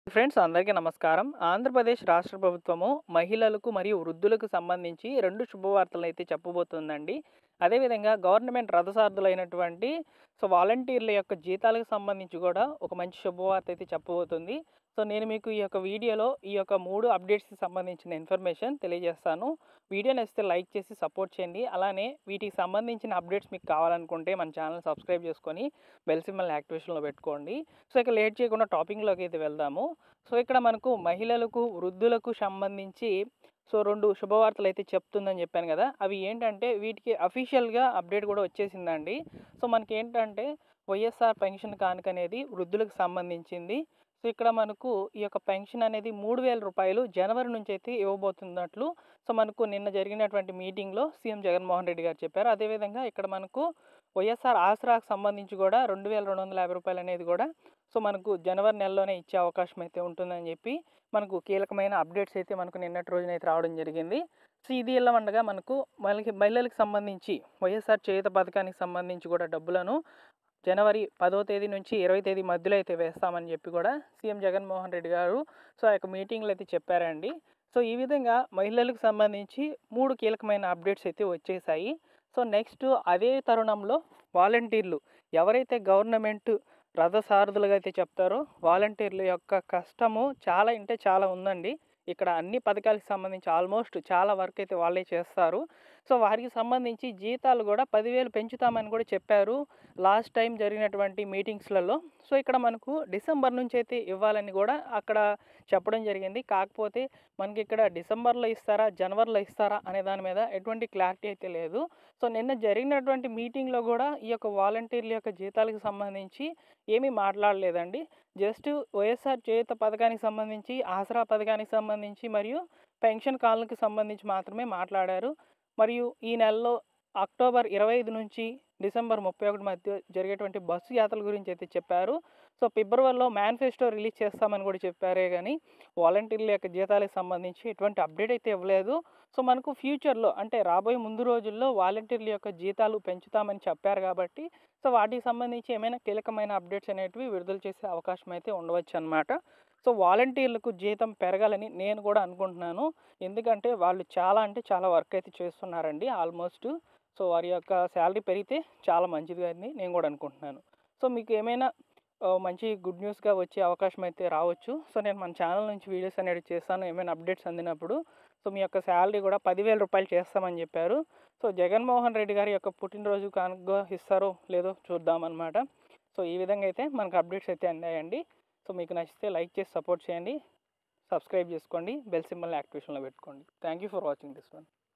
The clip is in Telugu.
ఫ్రెండ్స్ అందరికీ నమస్కారం ఆంధ్రప్రదేశ్ రాష్ట్ర ప్రభుత్వము మహిళలకు మరియు వృద్ధులకు సంబంధించి రెండు శుభవార్తలు అయితే చెప్పబోతుందండి అదేవిధంగా గవర్నమెంట్ రథసారథులైనటువంటి సో వాలంటీర్ల యొక్క జీతాలకు సంబంధించి కూడా ఒక మంచి శుభవార్త అయితే చెప్పబోతుంది సో నేను మీకు ఈ యొక్క వీడియోలో ఈ యొక్క మూడు అప్డేట్స్కి సంబంధించిన ఇన్ఫర్మేషన్ తెలియజేస్తాను వీడియో నచ్చితే లైక్ చేసి సపోర్ట్ చేయండి అలానే వీటికి సంబంధించిన అప్డేట్స్ మీకు కావాలనుకుంటే మన ఛానల్ సబ్స్క్రైబ్ చేసుకొని బెల్ సింబల్ యాక్టివేషన్లో పెట్టుకోండి సో ఇక లేట్ చేయకుండా టాపింగ్లోకి అయితే వెళ్దాము సో ఇక్కడ మనకు మహిళలకు వృద్ధులకు సంబంధించి సో రెండు శుభవార్తలు అయితే చెప్తుందని చెప్పాను కదా అవి ఏంటంటే వీటికి అఫీషియల్గా అప్డేట్ కూడా వచ్చేసిందండి సో మనకి ఏంటంటే వైఎస్ఆర్ పెన్షన్ కానుక అనేది వృద్ధులకు సంబంధించింది సో ఇక్కడ మనకు ఈ యొక్క పెన్షన్ అనేది మూడు వేల రూపాయలు జనవరి నుంచి అయితే ఇవ్వబోతున్నట్లు సో మనకు నిన్న జరిగినటువంటి మీటింగ్లో సీఎం జగన్మోహన్ రెడ్డి గారు చెప్పారు అదేవిధంగా ఇక్కడ మనకు వైఎస్ఆర్ ఆసరాకు సంబంధించి కూడా రెండు వేల రెండు వందల యాభై రూపాయలు అనేది కూడా సో మనకు జనవరి నెలలోనే ఇచ్చే అవకాశం అయితే ఉంటుందని చెప్పి మనకు కీలకమైన అప్డేట్స్ అయితే మనకు నిన్నటి రోజున అయితే రావడం జరిగింది సో ఇది ఇలా ఉండగా మనకు మళ్ళీ మహిళలకు సంబంధించి వైఎస్ఆర్ చేయుత పథకానికి సంబంధించి కూడా డబ్బులను జనవరి పదో తేదీ నుంచి ఇరవై తేదీ మధ్యలో అయితే వేస్తామని చెప్పి కూడా సీఎం జగన్మోహన్ రెడ్డి గారు సో ఆ యొక్క మీటింగ్లో అయితే చెప్పారండి సో ఈ విధంగా మహిళలకు సంబంధించి మూడు కీలకమైన అప్డేట్స్ అయితే వచ్చేసాయి సో నెక్స్ట్ అదే తరుణంలో వాలంటీర్లు ఎవరైతే గవర్నమెంట్ రథసారథులుగా అయితే చెప్తారో వాలంటీర్ల యొక్క కష్టము చాలా అంటే చాలా ఉందండి ఇక్కడ అన్ని పథకాలకు సంబంధించి ఆల్మోస్ట్ చాలా వర్క్ అయితే వాళ్ళే చేస్తారు సో వారికి సంబంధించి జీతాలు కూడా పదివేలు పెంచుతామని కూడా చెప్పారు లాస్ట్ టైం జరిగినటువంటి మీటింగ్స్లలో సో ఇక్కడ మనకు డిసెంబర్ నుంచి అయితే ఇవ్వాలని కూడా అక్కడ చెప్పడం జరిగింది కాకపోతే మనకి ఇక్కడ డిసెంబర్లో ఇస్తారా జనవరిలో ఇస్తారా అనే దాని మీద ఎటువంటి క్లారిటీ అయితే లేదు సో నిన్న జరిగినటువంటి మీటింగ్లో కూడా ఈ యొక్క వాలంటీర్ల యొక్క జీతాలకు సంబంధించి ఏమీ మాట్లాడలేదండి జస్ట్ వైఎస్ఆర్ చేయుత పథకానికి సంబంధించి ఆసరా పథకానికి సంబంధించి మరియు పెన్షన్ కాలనికి సంబంధించి మాత్రమే మాట్లాడారు మరియు ఈ నెలలో అక్టోబర్ ఇరవై ఐదు నుంచి డిసెంబర్ ముప్పై ఒకటి మధ్య జరిగేటువంటి బస్సు యాత్రల గురించి అయితే చెప్పారు సో ఫిబ్రవరిలో మేనిఫెస్టో రిలీజ్ చేస్తామని కూడా చెప్పారే కానీ వాలంటీర్ల యొక్క జీతాలకు సంబంధించి ఎటువంటి అప్డేట్ అయితే ఇవ్వలేదు సో మనకు ఫ్యూచర్లో అంటే రాబోయే ముందు రోజుల్లో వాలంటీర్ల యొక్క జీతాలు పెంచుతామని చెప్పారు కాబట్టి సో వాటికి సంబంధించి ఏమైనా కీలకమైన అప్డేట్స్ అనేటివి విడుదల చేసే అవకాశం అయితే ఉండవచ్చు అనమాట సో వాలంటీర్లకు జీతం పెరగాలని నేను కూడా అనుకుంటున్నాను ఎందుకంటే వాళ్ళు చాలా అంటే చాలా వర్క్ అయితే చేస్తున్నారండి ఆల్మోస్ట్ సో వారి యొక్క శాలరీ పెరిగితే చాలా మంచిది అని నేను కూడా అనుకుంటున్నాను సో మీకు ఏమైనా ఆ, మంచి గుడ్ న్యూస్గా వచ్చే అవకాశం అయితే రావచ్చు సో నేను మన ఛానల్ నుంచి వీడియోస్ అనేది చేస్తాను ఏమైనా అప్డేట్స్ అందినప్పుడు సో మీ యొక్క శాలరీ కూడా పదివేల రూపాయలు చేస్తామని చెప్పారు సో జగన్మోహన్ రెడ్డి గారి యొక్క పుట్టినరోజు కానుక ఇస్తారో లేదో చూద్దామన్నమాట సో ఈ విధంగా అయితే మనకు అప్డేట్స్ అయితే అందాయండి సో మీకు నచ్చితే లైక్ చేసి సపోర్ట్ చేయండి సబ్స్క్రైబ్ చేసుకోండి బెల్ సింబల్ని యాక్టివేషన్లో పెట్టుకోండి thank you for watching this one